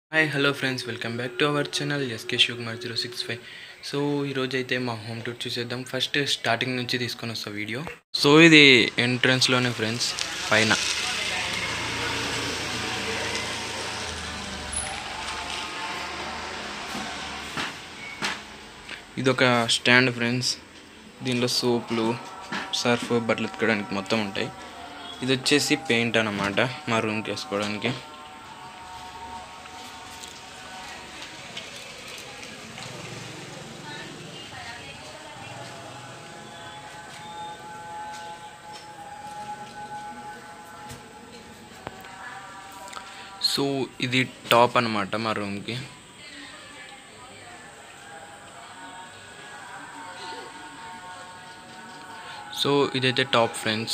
hi hello friends welcome back to our channel S K Shivakumar zero six five so ఈరోజు అయితే మా home tour చూసేద్దాం first starting నుంచి తీసుకొని వస్తా వీడియో సో ఇది ఎంట్రన్స్లోనే ఫ్రెండ్స్ పైన ఇది ఒక స్టాండ్ ఫ్రెండ్స్ దీనిలో సోపులు సర్ఫ్ బట్టలు ఉతకడానికి మొత్తం ఉంటాయి ఇది వచ్చేసి పెయింట్ అన్నమాట మా రూమ్కి వేసుకోవడానికి సో ఇది టాప్ అన్నమాట మా రూమ్కి సో ఇదైతే టాప్ ఫ్రెండ్స్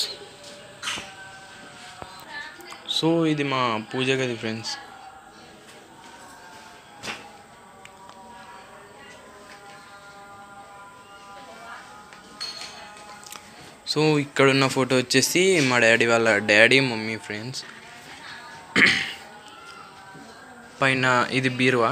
సో ఇది మా పూజ గది ఫ్రెండ్స్ సో ఇక్కడ ఉన్న ఫోటో వచ్చేసి మా డాడీ వాళ్ళ డాడీ మమ్మీ ఫ్రెండ్స్ పైన ఇది బీరువా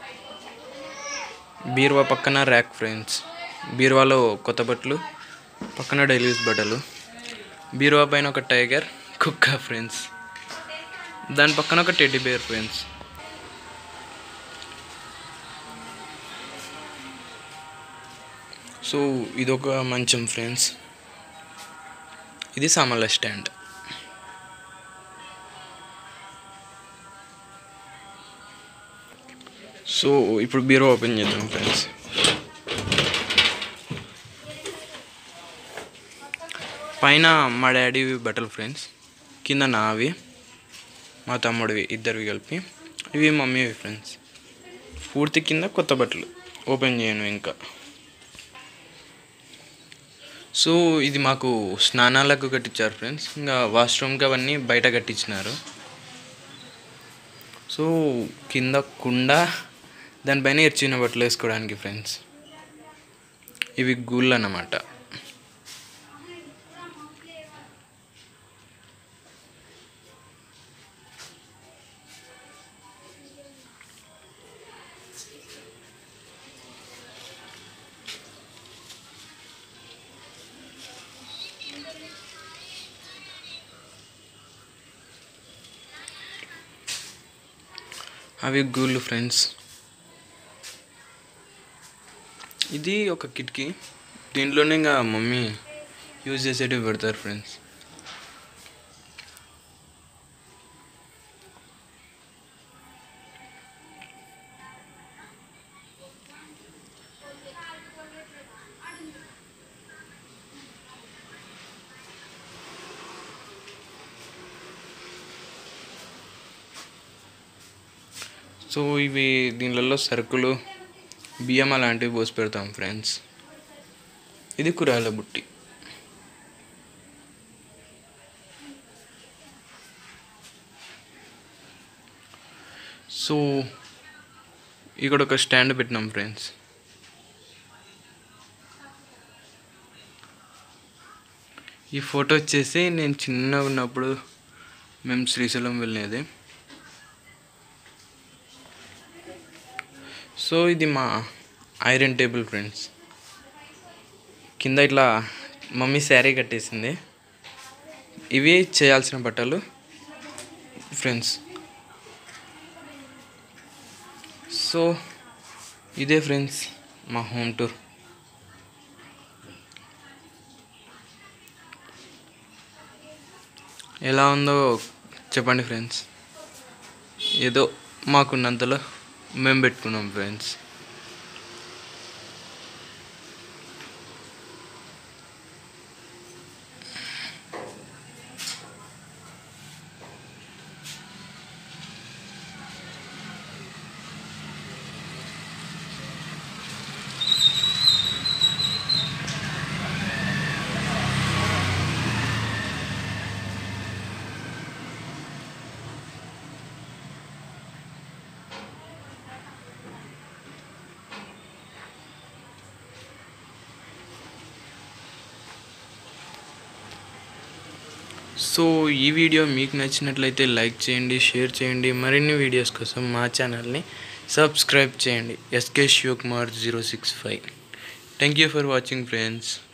బీరువా పక్కన ర్యాక్ ఫ్రెండ్స్ బీరువాలో కొత్త బట్టలు పక్కన డైలీ యూస్ బట్టలు బీరువా పైన ఒక టైగర్ కుక్క ఫ్రెండ్స్ దాని పక్కన ఒక టెడ్డీ బేర్ ఫ్రెండ్స్ సో ఇదొక మంచం ఫ్రెండ్స్ ఇది సామాన్ల స్టాండ్ సో ఇప్పుడు బీరో ఓపెన్ చేద్దాం ఫ్రెండ్స్ పైన మా డాడీ బట్టలు ఫ్రెండ్స్ కింద నావి మా తమ్ముడివి ఇద్దరివి కలిపి ఇవి మమ్మీవి ఫ్రెండ్స్ పూర్తి కింద కొత్త బట్టలు ఓపెన్ చేయను ఇంకా సో ఇది మాకు స్నానాలకు కట్టించారు ఫ్రెండ్స్ ఇంకా వాష్రూమ్కి అవన్నీ బయట కట్టించినారు సో కింద కుండ దానిపైన ఎర్చిన బట్టలు వేసుకోవడానికి ఫ్రెండ్స్ ఇవి గూళ్ళు అన్నమాట అవి గూళ్ళు ఫ్రెండ్స్ ఇది ఒక కిటికీ దీంట్లోనే ఇంకా మమ్మీ యూజ్ చేసేటివి పెడతారు ఫ్రెండ్స్ సో ఇవి దీనిలలో సరుకులు బియ్యం అలాంటివి పోసి పెడతాం ఫ్రెండ్స్ ఇది కూరగాయల బుట్టి సో ఇక్కడ ఒక స్టాండ్ పెట్టినాం ఫ్రెండ్స్ ఈ ఫోటో వచ్చేసి నేను చిన్నగా ఉన్నప్పుడు మేము శ్రీశైలం వెళ్ళేది సో ఇది మా ఐరన్ టేబుల్ ఫ్రెండ్స్ కింద ఇట్లా మమ్మీ శారీ కట్టేసింది ఇవి చేయాల్సిన బట్టలు ఫ్రెండ్స్ సో ఇదే ఫ్రెండ్స్ మా హోమ్ టూర్ ఎలా ఉందో చెప్పండి ఫ్రెండ్స్ ఏదో మాకున్నంతలో మేము పెట్టుకున్నాం ఫ్రెండ్స్ సో ఈ వీడియో మీకు నచ్చినట్లయితే లైక్ చేయండి షేర్ చేయండి మరిన్ని వీడియోస్ కోసం మా ఛానల్ని సబ్స్క్రైబ్ చేయండి S K Shivakumar zero six five thank you for watching friends